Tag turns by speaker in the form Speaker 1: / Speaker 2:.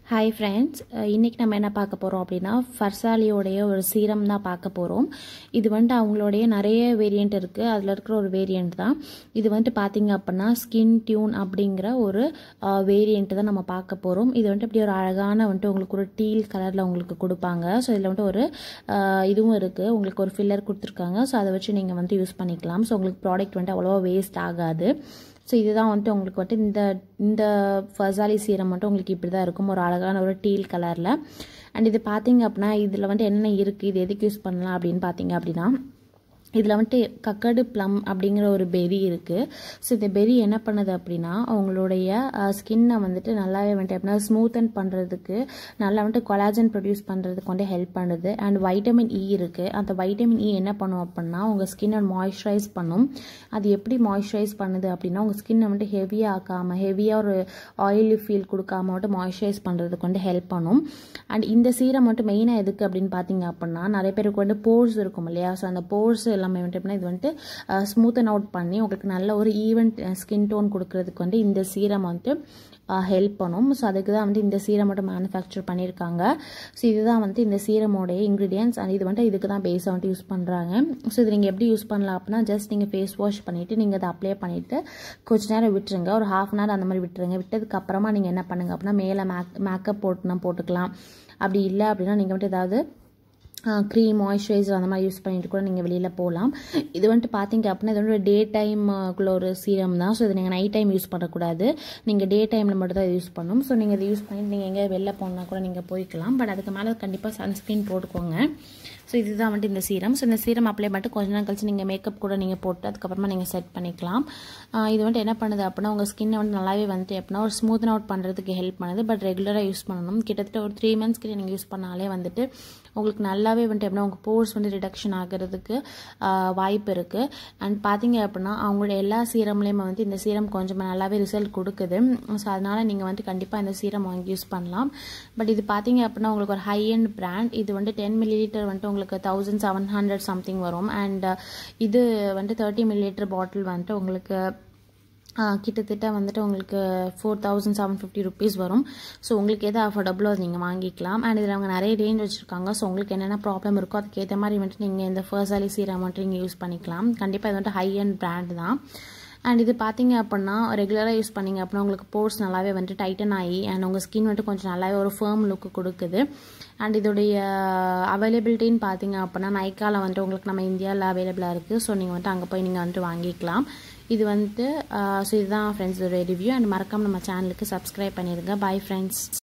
Speaker 1: hi friends இன்றைக்கி நம்ம என்ன பார்க்க போகிறோம் அப்படின்னா ஃபர்சாலியோடைய ஒரு சீரம் தான் பார்க்க போகிறோம் இது வந்துட்டு அவங்களுடைய நிறைய வேரியண்ட் இருக்குது அதில் இருக்கிற ஒரு வேரியண்ட் தான் இது வந்துட்டு பார்த்தீங்க அப்படின்னா ஸ்கின் டியூன் அப்படிங்கிற ஒரு வேரியண்ட் தான் நம்ம பார்க்க போகிறோம் இது வந்துட்டு இப்படி ஒரு அழகான வந்துட்டு உங்களுக்கு ஒரு டீல் கலரில் உங்களுக்கு கொடுப்பாங்க ஸோ இதில் வந்துட்டு ஒரு ஆஹ், இதுவும் இருக்குது உங்களுக்கு ஒரு ஃபில்லர் கொடுத்துருக்காங்க ஸோ அதை வச்சு நீங்கள் வந்து யூஸ் பண்ணிக்கலாம் ஸோ உங்களுக்கு ப்ராடக்ட் வந்துட்டு அவ்வளோவா வேஸ்ட் ஆகாது ஸோ இதுதான் வந்துட்டு உங்களுக்கு வந்துட்டு இந்த இந்த ஃபசாலி சீரம் மட்டும் உங்களுக்கு இப்படி தான் இருக்கும் ஒரு அழகான ஒரு டீல் கலரில் அண்ட் இது பார்த்தீங்க அப்படின்னா இதில் வந்துட்டு என்னென்ன இருக்குது இது எதுக்கு யூஸ் பண்ணலாம் அப்படின்னு பார்த்தீங்க அப்படின்னா இதில் வந்துட்டு கக்கடு ப்ளம் அப்படிங்கிற ஒரு பெரி இருக்குது ஸோ இந்த பெரி என்ன பண்ணுது அப்படின்னா அவங்களுடைய ஸ்கின்னை வந்துட்டு நல்லாவே வந்துட்டு அப்படின்னா ஸ்மூத்தன் பண்ணுறதுக்கு நல்லா வந்துட்டு கொலாஜன் ப்ரொடியூஸ் பண்ணுறதுக்கு வந்து ஹெல்ப் பண்ணுது அண்ட் வைட்டமின் இ இருக்குது அந்த வைட்டமின் இ என்ன பண்ணும் அப்படின்னா உங்கள் ஸ்கின்னை மாய்ஸ்சரைஸ் பண்ணும் அது எப்படி மாய்ஸ்சரைஸ் பண்ணுது அப்படின்னா உங்கள் ஸ்கின்னை வந்துட்டு ஹெவியாக ஆக்காமல் ஹெவியாக ஒரு ஆயிலி ஃபீல் கொடுக்காம மட்டும் மாய்ஸ்சரைஸ் பண்ணுறதுக்கு வந்து ஹெல்ப் பண்ணும் அண்ட் இந்த சீரம் மட்டும் மெயினாக எதுக்கு அப்படின்னு பார்த்தீங்க அப்படின்னா நிறைய பேருக்கு வந்து போர்ஸ் இருக்கும் இல்லையா ஸோ அந்த போர்ஸ் எல்லாமே வந்துட்டு எப்படின்னா இது வந்துட்டு ஸ்மூத்தன் அவுட் பண்ணி உங்களுக்கு நல்ல ஒரு ஈவன் ஸ்கின் டோன் கொடுக்கறதுக்கு வந்து இந்த சீரம் வந்துட்டு ஹெல்ப் பண்ணும் ஸோ அதுக்கு தான் வந்து இந்த சீரம் மட்டும் மேனுஃபேக்சர் பண்ணியிருக்காங்க ஸோ இதுதான் வந்து இந்த சீரமோடைய இன்க்ரீடியன்ஸ் அண்ட் இது வந்துட்டு இதுக்கு தான் பேஸாக வந்துட்டு யூஸ் பண்ணுறாங்க ஸோ இது நீங்கள் எப்படி யூஸ் பண்ணலாம் அப்படின்னா ஜஸ்ட் நீங்கள் ஃபேஸ் வாஷ் பண்ணிவிட்டு நீங்கள் அதை அப்ளை பண்ணிவிட்டு கொஞ்ச நேரம் விட்டுருங்க ஒரு ஹாஃப் அன் ஹவர் அந்த மாதிரி விட்டுருங்க விட்டதுக்கு அப்புறமா நீங்கள் என்ன பண்ணுங்க அப்படின்னா மேலே மேக் மேக்கப் போட்டுனா போட்டுக்கலாம் அப்படி இல்லை அப்படின்னா நீங்கள் வந்துட்டு ஏதாவது க்ரீம் மாய்ஸ்சரைசர் அந்த மாதிரி யூஸ் பண்ணிட்டு கூட நீங்கள் வெளியில் போகலாம் இது வந்துட்டு பார்த்தீங்க அப்படின்னா இது வந்து டே டைமுக்குள்ள ஒரு சீரம் தான் ஸோ இது நீங்கள் நைட் டைம் யூஸ் பண்ணக்கூடாது நீங்கள் டே டைமில் மட்டும் தான் யூஸ் பண்ணணும் ஸோ நீங்கள் இதை யூஸ் பண்ணிட்டு நீங்கள் எங்கேயாவது வெளில போனால் கூட நீங்கள் போய்க்கலாம் பட் அதுக்கு மேலே கண்டிப்பாக சன்ஸ்க்ரீன் போட்டுக்கோங்க ஸோ இதுதான் வந்துட்டு இந்த சீரம் ஸோ இந்த சீரம் அப்ளை பண்ணிட்டு கொஞ்ச நாள் கழிச்சு நீங்கள் மேக்கப் கூட நீங்கள் போட்டு அதுக்கப்புறமா நீங்கள் செட் பண்ணிக்கலாம் ஆஹ் இது வந்துட்டு என்ன பண்ணுது அப்படின்னா உங்கள் ஸ்கின்னை வந்து நல்லாவே வந்துட்டு எப்படின்னா ஒரு ஸ்மூத்தன் அவுட் பண்ணுறதுக்கு ஹெல்ப் பண்ணுது பட் ரெகுலராக யூஸ் பண்ணணும் கிட்டத்தட்ட ஒரு த்ரீ மந்த்ஸ் கிட்ட நீங்கள் யூஸ் பண்ணாலே வந்துட்டு உங்களுக்கு நல்லாவே வந்துட்டு எப்படின்னா உங்கள் போர்ஸ் வந்து ரிடக்ஷன் ஆகிறதுக்கு ஆஹ் வாய்ப்பு இருக்குது அண்ட் பார்த்தீங்க அப்படின்னா அவங்களோட எல்லா சீரம்லேயுமே வந்து இந்த சீரம் கொஞ்சம் நல்லாவே ரிசல்ட் கொடுக்குது ஸோ அதனால் நீங்கள் வந்து கண்டிப்பாக இந்த சீரம் வாங்கி யூஸ் பண்ணலாம் பட் இது பார்த்தீங்க அப்படின்னா உங்களுக்கு ஒரு ஹை அண்ட் பிராண்ட் இது வந்து டென் மில்லி லிட்டர் வந்துட்டு உங்களுக்கு தௌசண்ட் செவன் ஹண்ட்ரட் சம்திங் வரும் அண்ட் இது வந்துட்டு தேர்ட்டி மில்லி லிட்டர் பாட்டில் வந்துட்டு உங்களுக்கு ஆஹ் கிட்டத்தட்ட வந்துட்டு உங்களுக்கு four thousand seven fifty rupees வரும் ஸோ உங்களுக்கு எது அஃபோர்டபுளோ அது நீங்கள் வாங்கிக்கலாம் அண்ட் இதில் அவங்க நிறைய ரேஞ்ச் வச்சுருக்காங்க ஸோ உங்களுக்கு என்னென்ன ப்ராப்ளம் இருக்கோ அதுக்கேற்ற மாதிரி வந்துட்டு நீங்கள் இந்த ஃபர்சாலி சீரம் மட்டும் நீங்கள் யூஸ் பண்ணிக்கலாம் கண்டிப்பாக இது வந்துட்டு ஹை அண்ட் பிராண்ட் தான் அண்ட் இது பார்த்தீங்க அப்படின்னா ரெகுலராக யூஸ் பண்ணீங்க அப்படின்னா உங்களுக்கு போர்ஸ் நல்லாவே வந்துட்டு டைட்டன் ஆகி அண்ட் உங்கள் ஸ்கின் வந்துட்டு கொஞ்சம் நல்லாவே ஒரு ஃபேர்ம் லுக்கு கொடுக்குது அண்ட் இதோடைய அவைலபிலிட்டின்னு பார்த்தீங்க அப்படின்னா நைக்காவில் வந்துட்டு உங்களுக்கு நம்ம இந்தியாவில் அவைலபிளாக இருக்குது ஸோ நீங்கள் வந்துட்டு அங்கே போய் நீங்கள் வந்துட்டு வாங்கிக்கலாம் இது வந்துட்டு ஸோ இதுதான் ஃப்ரெண்ட்ஸ் இதோடைய ரிவ்யூ அண்ட் மறக்காம நம்ம சேனலுக்கு சப்ஸ்கிரைப் பண்ணிடுங்க பை ஃப்ரெண்ட்ஸ்